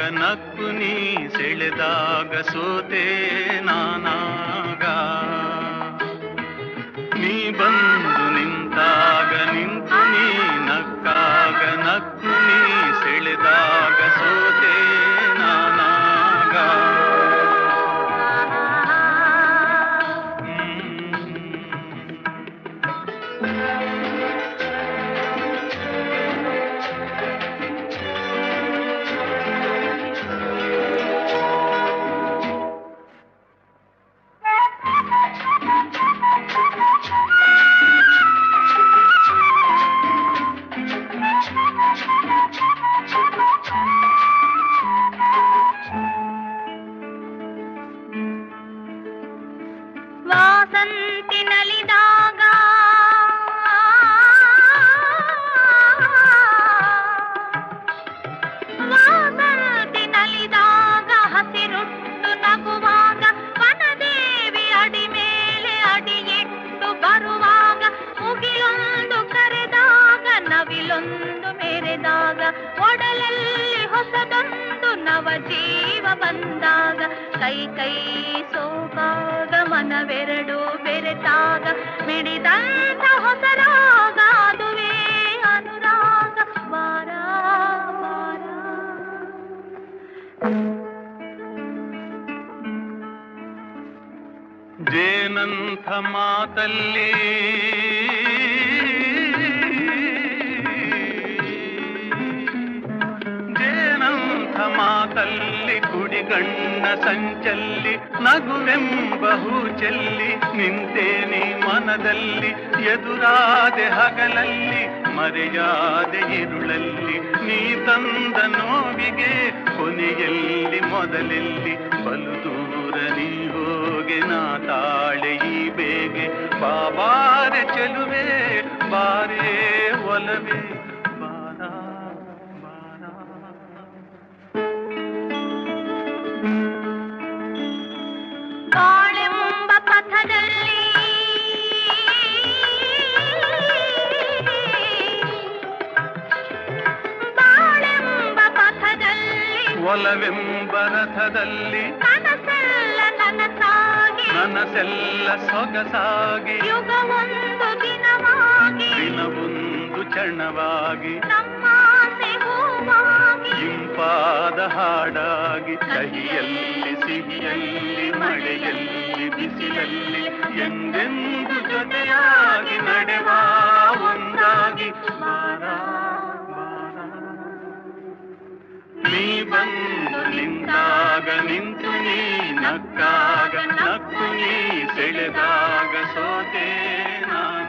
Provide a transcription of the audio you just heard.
ನಕ್ಕು ನೀ ಸೆಳೆದಾಗ ಸೋತೆ ನಾನಾಗ ನೀ ಬಂದು ನಿಂತಾಗ ನಿಂತು ನೀ ನಕ್ಕಾಗ ನಕ್ಕು ನೀ ಸೆಳೆದಾಗ ಸೋತೆ ನಾನಾಗ ಹ್ಮ್. ವಾಸಂತಿ ನಲಿದಾಗ ವಾಸಂತಿ ನಲಿದಾಗ ಹಸಿರುಟ್ಟು ನಗುವಾಗ ವನದೇವಿ ಅಡಿ ಮೇಲೆ ಅಡಿಯಿಟ್ಟು ಬರುವಾಗ ಮುಗಿಲೊಂದು ಕರೆದಾಗ ನವಿಲೊಂದು ಮೆರೆದಾಗ ಒಡಲಲ್ಲಿ ಹೊಸದೊಂದು ನವ ಜೀವ ಬಂದಾಗ ಕೈ ಕೈ ಸೋಕಾಗ ಮನವೆರಡು ಬೆರೆತಾಗ ಮಿಡಿದಂತ ಹೊಸರಾಗ ಅದುವೇ ಅನುರಾಗ ಬಾರ ಬಾರ ಜೇನಂಥ ಮಾತಲ್ಲಿ ಜೇನಂಥ ಮಾತಲ್ಲಿ ಕುಡಿಗಣ್ಣ ಸಂಚಲ್ಲಿ ನಗುವೆಂಬ ಚೆಲ್ಲಿ ನಿಂತೇನಿ ಮನದಲ್ಲಿ ಎದುರಾದೆ ಹಗಲಲ್ಲಿ ಮರೆಯಾದೆ ಇರುಳಲ್ಲಿ ನೀ ತಂದ ನೋವಿಗೆ ಕೊನೆಯಲ್ಲಿ ಮೊದಲೆಲ್ಲಿ ಬಲು ದೂರ ನೀ ಹೋಗೆ ನಾ ತಾಳೆ ಈ ಬೇಗೆ ಬಾಬಾರೆ ಚೆಲುವೆ ಬಾರೇ ಒಲವೇ ಬಾರ ಬಾರ ಬಾಳೆಂಬ ಪಥದಲ್ಲಿ ಬಾಳೆಂಬ ಪಥದಲ್ಲಿ ಒಲವೆಂಬ ರಥದಲ್ಲಿ ಕನಸೆಲ್ಲ ನನಸಾಗಿ ನನಸೆಲ್ಲ ಸೊಗಸಾಗಿ ಯುಗವೊಂದು ದಿನವಾಗಿ ದಿನವೊಂದು ಕ್ಷಣವಾಗಿ ನಮ್ಮಾಸೆ ಹೂವಾಗಿ ಇಂಪಾದ ಹಾಡಾಗಿ ಕಹಿಯಲ್ಲಿ ಸಿಹಿಯಲ್ಲಿ ಮಳೆಯಲ್ಲಿ ಬಿಸಿಲಲ್ಲಿ ಎಂದೆಂದು ಜೊತೆಯಾಗಿ ನಡೆವ ಒಂದಾಗಿ ಬಾರ ಬಾರ. ನೀ ಬಂದು ನಿಂತಾಗ ನಿಂತು ನೀ ನಕ್ಕಾಗ ನಕ್ಕು ನೀ ಸೆಳೆದಾಗ ಸೋತೆ ನಾ